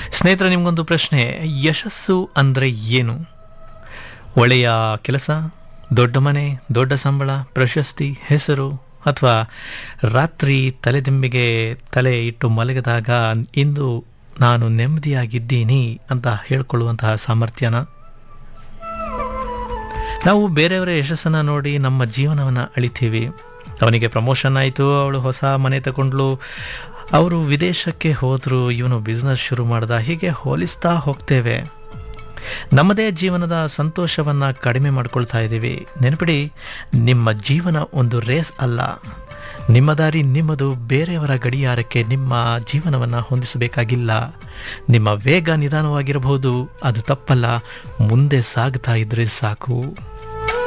ಸ್ನೇಹಿತರೆ ನಿಮಗೊಂದು ಪ್ರಶ್ನೆ ಯಶಸ್ಸು ಅಂದರೆ ಏನು ಒಳ್ಳೆಯ ಕೆಲಸ ದೊಡ್ಡ ಮನೆ ದೊಡ್ಡ ಸಂಬಳ ಪ್ರಶಸ್ತಿ ಹೆಸರು ಅಥವಾ ರಾತ್ರಿ ತಲೆದಿಂಬಿಗೆ ತಲೆ ಇಟ್ಟು ಮಲಗಿದಾಗ ಇಂದು ನಾನು ನೆಮ್ಮದಿಯಾಗಿದ್ದೀನಿ ಅಂತ ಹೇಳ್ಕೊಳ್ಳುವಂತಹ ಸಾಮರ್ಥ್ಯನ ನಾವು ಬೇರೆಯವರ ಯಶಸ್ಸನ್ನು ನೋಡಿ ನಮ್ಮ ಜೀವನವನ್ನು ಅಳಿತೀವಿ ಅವನಿಗೆ ಪ್ರಮೋಷನ್ ಆಯಿತು ಅವಳು ಹೊಸ ಮನೆ ತಗೊಂಡ್ಲು ಅವರು ವಿದೇಶಕ್ಕೆ ಹೋದರು ಇವನು ಬಿಸ್ನೆಸ್ ಶುರು ಮಾಡ್ದ ಹೀಗೆ ಹೋಲಿಸ್ತಾ ಹೋಗ್ತೇವೆ ನಮ್ಮದೇ ಜೀವನದ ಸಂತೋಷವನ್ನು ಕಡಿಮೆ ಮಾಡ್ಕೊಳ್ತಾ ಇದ್ದೀವಿ ನೆನಪಿಡಿ ನಿಮ್ಮ ಜೀವನ ಒಂದು ರೇಸ್ ಅಲ್ಲ ನಿಮ್ಮ ದಾರಿ ನಿಮ್ಮದು ಬೇರೆಯವರ ಗಡಿಯಾರಕ್ಕೆ ನಿಮ್ಮ ಜೀವನವನ್ನು ಹೊಂದಿಸಬೇಕಾಗಿಲ್ಲ ನಿಮ್ಮ ವೇಗ ನಿಧಾನವಾಗಿರಬಹುದು ಅದು ತಪ್ಪಲ್ಲ ಮುಂದೆ ಸಾಗ್ತಾ ಇದ್ರೆ ಸಾಕು